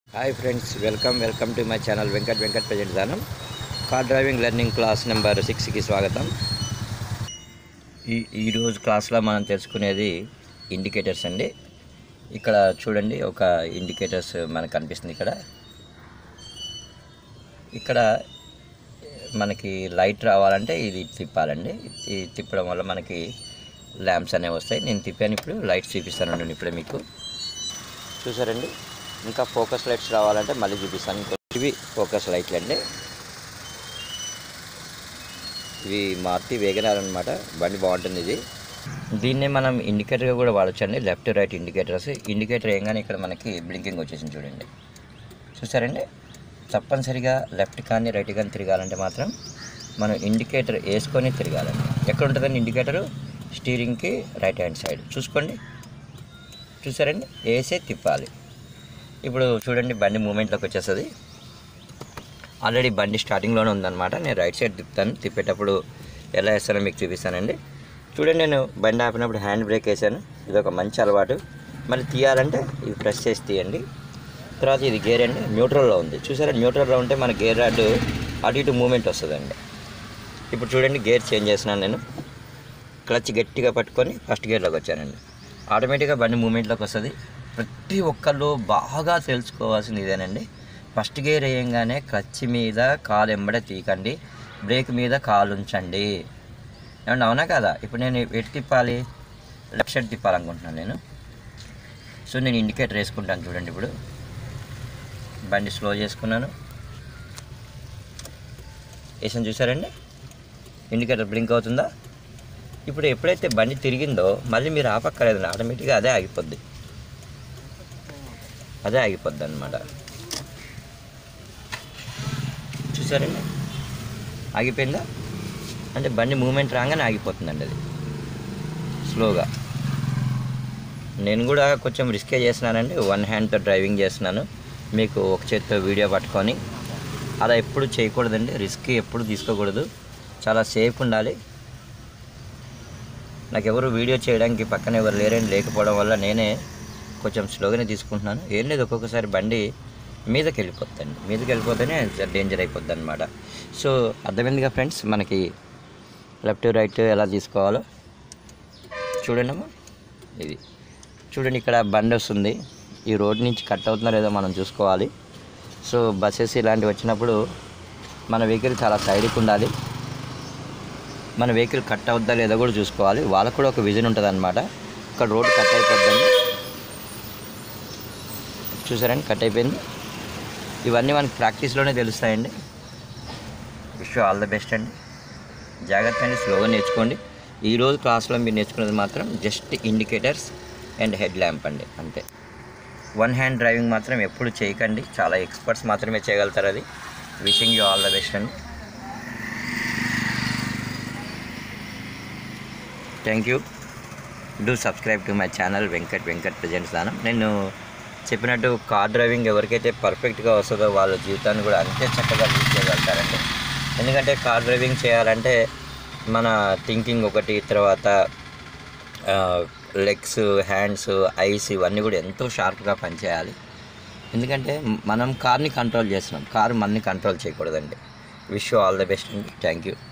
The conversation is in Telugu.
hi friends welcome welcome to my channel Venkat Venkat present Danam car driving learning class number సిక్స్కి స్వాగతం ఈ ఈరోజు క్లాస్లో మనం తెలుసుకునేది ఇండికేటర్స్ అండి ఇక్కడ చూడండి ఒక ఇండికేటర్స్ మనకు కనిపిస్తుంది ఇక్కడ ఇక్కడ మనకి లైట్ రావాలంటే ఇది తిప్పాలండి ఇది తిప్పడం వల్ల మనకి ల్యాంప్స్ అనేవి వస్తాయి నేను తిప్పాను ఇప్పుడు లైట్స్ చూపిస్తాను ఇప్పుడే మీకు చూసారండి ఇంకా ఫోకస్ లైట్స్ రావాలంటే మళ్ళీ చూపిస్తాను ఇంకో ఇవి ఫోకస్ లైట్లు అండి ఇవి మారుతి వేగనార్ అనమాట బండి బాగుంటుంది ఇది దీన్నే మనం ఇండికేటర్గా కూడా వాడచ్చు అండి లెఫ్ట్ రైట్ ఇండికేటర్స్ ఇండికేటర్ ఏంగానే ఇక్కడ మనకి బ్లింకింగ్ వచ్చేసింది చూడండి చూసారండి తప్పనిసరిగా లెఫ్ట్ కానీ రైట్ కానీ తిరగాలంటే మాత్రం మనం ఇండికేటర్ వేసుకొని తిరగాలండి ఎక్కడ ఉంటుందండి ఇండికేటరు స్టీరింగ్కి రైట్ హ్యాండ్ సైడ్ చూసుకోండి చూసారండి వేసే తిప్పాలి ఇప్పుడు చూడండి బండి మూమెంట్లోకి వచ్చేస్తుంది ఆల్రెడీ బండి స్టార్టింగ్లోనే ఉందన్నమాట నేను రైట్ సైడ్ తిప్పుతాను తిప్పేటప్పుడు ఎలా వేస్తానో మీకు చూపిస్తానండి చూడండి నేను బండి ఆపినప్పుడు హ్యాండ్ బ్రేక్ వేసాను ఇది ఒక మంచి అలవాటు మళ్ళీ తీయాలంటే ఇది ప్రెస్ చేసి తీయండి తర్వాత ఇది గేర్ అండి న్యూట్రల్లో ఉంది చూసారా న్యూట్రల్లో ఉంటే మన గేర్ రాడ్ అటు ఇటు మూమెంట్ వస్తుందండి ఇప్పుడు చూడండి గేర్ చేంజ్ చేస్తున్నాను నేను క్లచ్ గట్టిగా పట్టుకొని ఫస్ట్ గేర్లోకి వచ్చానండి ఆటోమేటిక్గా బండి మూమెంట్లోకి వస్తుంది ప్రతి ఒక్కళ్ళు బాగా తెలుసుకోవాల్సింది ఇదేనండి ఫస్ట్ గేర్ వేయంగానే క్లచ్ మీద కాలు ఎంబడే తీయకండి బ్రేక్ మీద కాలు ఉంచండి ఏమన్నా అవునా కదా ఇప్పుడు నేను ఎటు తిప్పాలి లెఫ్ట్ సైడ్ తిప్పాలనుకుంటున్నాను నేను సో నేను ఇండికేటర్ వేసుకుంటాను చూడండి ఇప్పుడు బండి స్లో చేసుకున్నాను వేసాను చూసారండి ఇండికేటర్ బ్లింక్ అవుతుందా ఇప్పుడు ఎప్పుడైతే బండి తిరిగిందో మళ్ళీ మీరు ఆపక్కర్లేదండి ఆటోమేటిక్గా అదే ఆగిపోద్ది అదే ఆగిపోద్ది అనమాట చూసారండి ఆగిపోయిందా అంటే బండి మూమెంట్ రాగానే ఆగిపోతుందండి అది స్లోగా నేను కూడా కొంచెం రిస్కే చేస్తున్నానండి వన్ హ్యాండ్తో డ్రైవింగ్ చేస్తున్నాను మీకు ఒక చేత్తో వీడియో పట్టుకొని అలా ఎప్పుడు చేయకూడదండి రిస్క్ ఎప్పుడు తీసుకోకూడదు చాలా సేఫ్ ఉండాలి నాకు ఎవరు వీడియో చేయడానికి పక్కన ఎవరు లేరని లేకపోవడం వల్ల నేనే కొంచెం స్లోగానే తీసుకుంటున్నాను ఏం లేదు ఒక్కొక్కసారి బండి మీదకి వెళ్ళిపోద్దండి మీదకి వెళ్ళిపోతేనే డేంజర్ అయిపోద్ది అనమాట సో అర్థమైందిగా ఫ్రెండ్స్ మనకి లెఫ్ట్ రైట్ ఎలా తీసుకోవాలో చూడండి అమ్మా ఇది చూడండి ఇక్కడ బండి వస్తుంది ఈ రోడ్ నుంచి కట్ అవుతుందో లేదో మనం చూసుకోవాలి సో బస్సెస్ ఇలాంటివి వచ్చినప్పుడు మన వెహికల్ చాలా సైడ్కి ఉండాలి మన వెహికల్ కట్ అవుద్దా లేదా కూడా చూసుకోవాలి వాళ్ళకు కూడా ఒక విజన్ ఉంటుంది అనమాట ఇక్కడ రోడ్ కట్ అయిపోద్దండి చూసారండి కట్ అయిపోయింది ఇవన్నీ మనకి ప్రాక్టీస్లోనే తెలుస్తాయండి విష్ ఆల్ ద బెస్ట్ అండి జాగ్రత్త అండి స్లోగా నేర్చుకోండి ఈరోజు క్లాస్లో మీరు నేర్చుకున్నది మాత్రం just indicators and head lamp అండి అంతే వన్ హ్యాండ్ డ్రైవింగ్ మాత్రం ఎప్పుడు చేయకండి చాలా ఎక్స్పర్ట్స్ మాత్రమే చేయగలుగుతారు అది wishing you all the best అండి thank you do subscribe to my channel Venkat Venkat presents Danam నేను చెప్పినట్టు కార్ డ్రైవింగ్ ఎవరికైతే పర్ఫెక్ట్గా వస్తుందో వాళ్ళ జీవితాన్ని కూడా అంతే చక్కగా లీడ్ చేయగలుగుతారండి ఎందుకంటే కార్ డ్రైవింగ్ చేయాలంటే మన థింకింగ్ ఒకటి తర్వాత లెగ్స్ హ్యాండ్స్ ఐస్ ఇవన్నీ కూడా ఎంతో షార్ప్గా పనిచేయాలి ఎందుకంటే మనం కార్ని కంట్రోల్ చేస్తున్నాం కారు మనని కంట్రోల్ చేయకూడదండి విష్ ఆల్ ద బెస్ట్ అండి థ్యాంక్ యూ